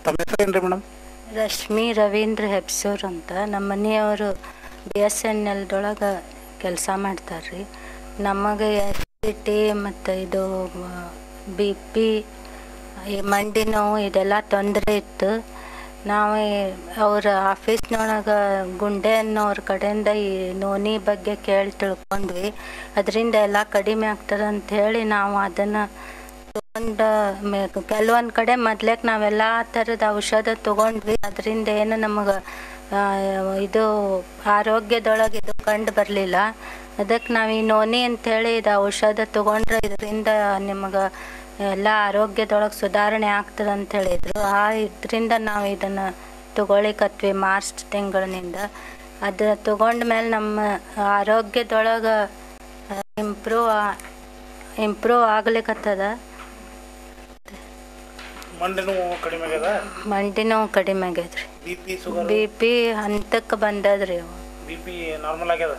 ತಮ್ಮ ಹೆಸರು ಏನ್ರಿ ಮೇಡಮ್ ರಶ್ಮಿ ರವೀಂದ್ರ ಹೆಬ್ಸೂರ್ ಅಂತ ನಮ್ಮ ಮನೆಯವರು ಬಿ ಎಸ್ ಎನ್ ಎಲ್ದೊಳಗೆ ಕೆಲಸ ಮಾಡ್ತಾರೆ ರೀ ನಮಗೆ ಎಸ್ ಸಿ ಟಿ ಮತ್ತು ಇದು ಬಿ ಪಿ ಈ ಮಂಡಿ ನೋವು ಇದೆಲ್ಲ ತೊಂದರೆ ಇತ್ತು ನಾವು ಅವ್ರ ಆಫೀಸ್ನೊಳಗೆ ಗುಂಡೆ ಅನ್ನೋರ ಕಡೆಯಿಂದ ಈ ನೋನಿ ಬಗ್ಗೆ ಕೇಳಿ ತಿಳ್ಕೊಂಡ್ವಿ ಅದರಿಂದ ಎಲ್ಲ ಕಡಿಮೆ ಆಗ್ತದೆ ಅಂತ ಹೇಳಿ ನಾವು ಅದನ್ನು ತಗೊಂಡ ಕೆಲವೊಂದು ಕಡೆ ಮೊದ್ಲೇಕ್ ನಾವೆಲ್ಲ ಥರದ ಔಷಧ ತಗೊಂಡ್ವಿ ಅದರಿಂದ ಏನು ನಮಗೆ ಇದು ಆರೋಗ್ಯದೊಳಗೆ ಇದು ಕಂಡು ಬರಲಿಲ್ಲ ಅದಕ್ಕೆ ನಾವು ಈ ನೋನಿ ಅಂಥೇಳಿ ಇದು ಔಷಧ ತಗೊಂಡ್ರೆ ಇದರಿಂದ ನಿಮಗೆ ಎಲ್ಲ ಆರೋಗ್ಯದೊಳಗೆ ಸುಧಾರಣೆ ಆಗ್ತದೆ ಅಂತ ಹೇಳಿದ್ರು ಆ ಇದರಿಂದ ನಾವು ಇದನ್ನು ತಗೊಳಿಕತ್ವಿ ಮಾರ್ಚ್ ತಿಂಗಳಿನಿಂದ ಅದು ತಗೊಂಡ್ಮೇಲೆ ನಮ್ಮ ಆರೋಗ್ಯದೊಳಗೆ ಇಂಪ್ರೂವ್ ಇಂಪ್ರೂವ್ ಆಗ್ಲಿಕತ್ತದ ಮಂಡಿ ನೋವು ಕಡಿಮೆ ಆಗ್ಯದ ಮಂಡಿ ನೋವು ಕಡಿಮೆ ಆಗೈತ್ರಿ B P sugar B P ಹಂತಕ್ಕೆ ಬಂದದ್ರಿ ಅವು ಬಿ ಪಿ ನಾರ್ಮಲ್ ಆಗ್ಯದ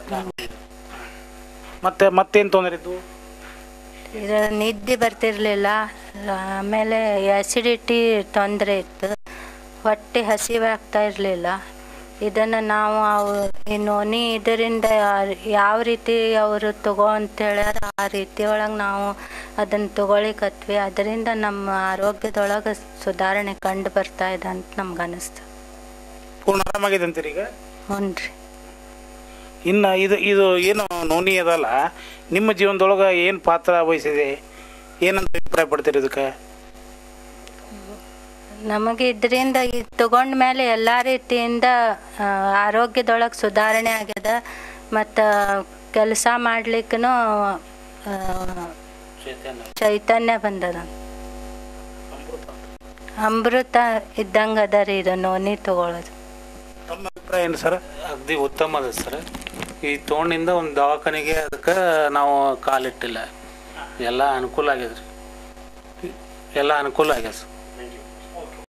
ಮತ್ತೆ ಮತ್ತೇನು ತೊಂದರೆ ಇದ್ದು ಇದು ನಿದ್ದೆ ಬರ್ತಿರ್ಲಿಲ್ಲ ಆಮೇಲೆ ಆ್ಯಸಿಡಿಟಿ ತೊಂದರೆ ಇತ್ತು ಹೊಟ್ಟೆ ಹಸಿವಾಗ್ತಾ ಇರಲಿಲ್ಲ ಇದನ್ನು ನಾವು ಅವು ಈ ನೋನಿ ಇದರಿಂದ ಯಾವ ರೀತಿ ಅವರು ತಗೋ ಅಂತ ಹೇಳ್ಯಾರ ಆ ರೀತಿ ಒಳಗೆ ನಾವು ಅದನ್ನು ತಗೊಳಿಕತ್ವಿ ಅದರಿಂದ ನಮ್ಮ ಆರೋಗ್ಯದೊಳಗೆ ಸುಧಾರಣೆ ಕಂಡು ಬರ್ತಾ ಇದೆ ಅಂತ ನಮ್ಗೆ ಅನಿಸ್ತು ಪೂರ್ಣ ಆರಾಮಾಗಿದೆ ಅಂತೀರಿ ಈಗ ಹ್ಞೂ ರೀ ಇನ್ನು ಇದು ಇದು ಏನು ನೋನಿ ಅದಲ್ಲ ನಿಮ್ಮ ಜೀವನದೊಳಗೆ ಏನು ಪಾತ್ರ ವಹಿಸಿದೆ ಏನಂತ ಅಭಿಪ್ರಾಯ ಪಡ್ತೀರಿ ಇದಕ್ಕೆ ನಮಗೆ ಇದರಿಂದ ಇದು ತಗೊಂಡ ಮೇಲೆ ಎಲ್ಲ ರೀತಿಯಿಂದ ಆ, ಆರೋಗ್ಯದೊಳಗೆ ಸುಧಾರಣೆ ಆಗ್ಯದ ಮತ್ತು ಕೆಲಸ ಮಾಡ್ಲಿಕ್ಕೂ ಚೈತನ್ಯ ಬಂದದ ಅಮೃತ ಇದ್ದಂಗೆ ಅದ ರೀ ಇದು ನೋನಿ ತಗೊಳ್ಳೋದು ತಮ್ಮ ಅಭಿಪ್ರಾಯ ಏನು ಸರ್ ಅಗದಿ ಉತ್ತಮ ಅದ ಸರ್ ಈ ತೋಣಿಂದ ಒಂದು ದವಾಖಾನೆಗೆ ಅದಕ್ಕೆ ನಾವು ಕಾಲಿಟ್ಟಿಲ್ಲ ಎಲ್ಲ ಅನುಕೂಲ ಆಗ್ಯದ ರೀ ಎಲ್ಲ ಅನುಕೂಲ ಆಗ್ಯದ ಸರ್